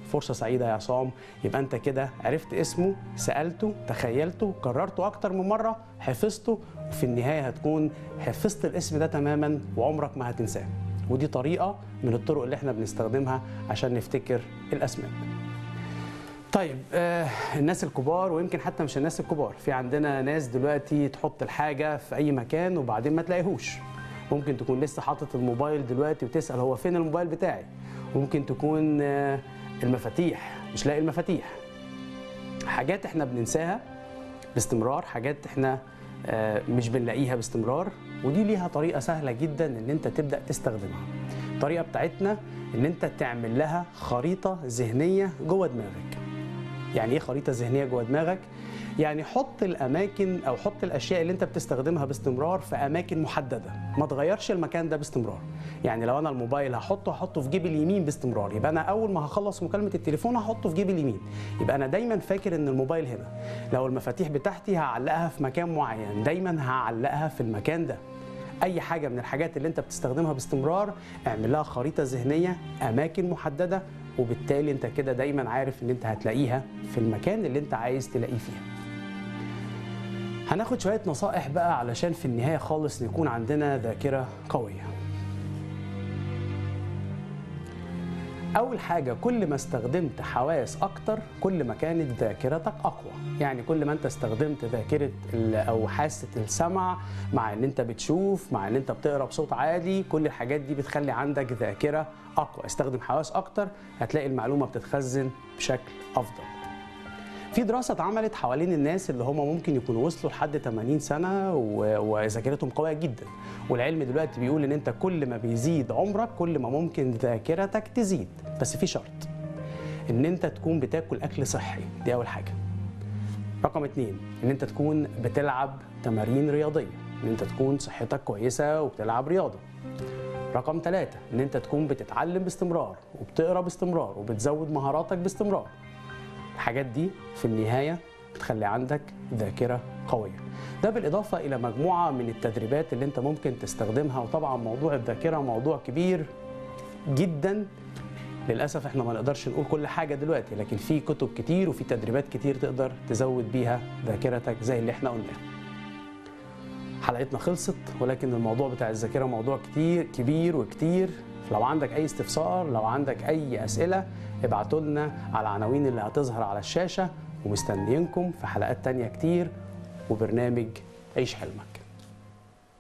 فرصه سعيده يا عصام يبقى انت كده عرفت اسمه سالته تخيلته كررته اكتر من مره حفظته وفي النهايه هتكون حفظت الاسم ده تماما وعمرك ما هتنساه ودي طريقه من الطرق اللي احنا بنستخدمها عشان نفتكر الاسماء طيب آه الناس الكبار ويمكن حتى مش الناس الكبار في عندنا ناس دلوقتي تحط الحاجه في اي مكان وبعدين ما تلاقيهوش ممكن تكون لسه حاطط الموبايل دلوقتي وتسال هو فين الموبايل بتاعي ممكن تكون آه المفاتيح مش لاقي المفاتيح حاجات احنا بننساها باستمرار حاجات احنا آه مش بنلاقيها باستمرار ودي ليها طريقه سهله جدا ان انت تبدا تستخدمها الطريقه بتاعتنا ان انت تعمل لها خريطه ذهنيه جوه دماغك يعني ايه خريطه ذهنيه جوه دماغك يعني حط الاماكن او حط الاشياء اللي انت بتستخدمها باستمرار في اماكن محدده ما تغيرش المكان ده باستمرار يعني لو انا الموبايل هحطه هحطه في جيبي اليمين باستمرار يبقى انا اول ما هخلص مكالمه التليفون هحطه في جيبي اليمين يبقى انا دايما فاكر ان الموبايل هنا لو المفاتيح بتاعتي هعلقها في مكان معين دايما هعلقها في المكان ده اي حاجه من الحاجات اللي انت بتستخدمها باستمرار اعمل لها خريطه ذهنيه اماكن محدده وبالتالي انت كده دايما عارف ان انت هتلاقيها في المكان اللي انت عايز تلاقيه فيها هناخد شويه نصائح بقى علشان في النهايه خالص يكون عندنا ذاكره قويه اول حاجه كل ما استخدمت حواس اكتر كل ما كانت ذاكرتك اقوى يعني كل ما انت استخدمت ذاكره او حاسه السمع مع ان انت بتشوف مع ان انت بتقرا بصوت عالي كل الحاجات دي بتخلي عندك ذاكره اقوى استخدم حواس اكتر هتلاقي المعلومه بتتخزن بشكل افضل في دراسه اتعملت حوالين الناس اللي هم ممكن يكونوا وصلوا لحد 80 سنه وذاكرتهم قويه جدا والعلم دلوقتي بيقول ان انت كل ما بيزيد عمرك كل ما ممكن ذاكرتك تزيد بس في شرط ان انت تكون بتاكل اكل صحي دي اول حاجه رقم اتنين ان انت تكون بتلعب تمارين رياضيه ان انت تكون صحتك كويسه وبتلعب رياضه رقم ثلاثة ان انت تكون بتتعلم باستمرار وبتقرا باستمرار وبتزود مهاراتك باستمرار الحاجات دي في النهايه بتخلي عندك ذاكره قويه ده بالاضافه الى مجموعه من التدريبات اللي انت ممكن تستخدمها وطبعا موضوع الذاكره موضوع كبير جدا للاسف احنا ما نقدرش نقول كل حاجه دلوقتي لكن في كتب كتير وفي تدريبات كتير تقدر تزود بيها ذاكرتك زي اللي احنا قلناه حلقتنا خلصت ولكن الموضوع بتاع الذاكره موضوع كتير كبير وكتير لو عندك اي استفسار لو عندك اي اسئله ابعتوا لنا على العناوين اللي هتظهر على الشاشه ومستنيينكم في حلقات تانية كتير وبرنامج عيش حلمك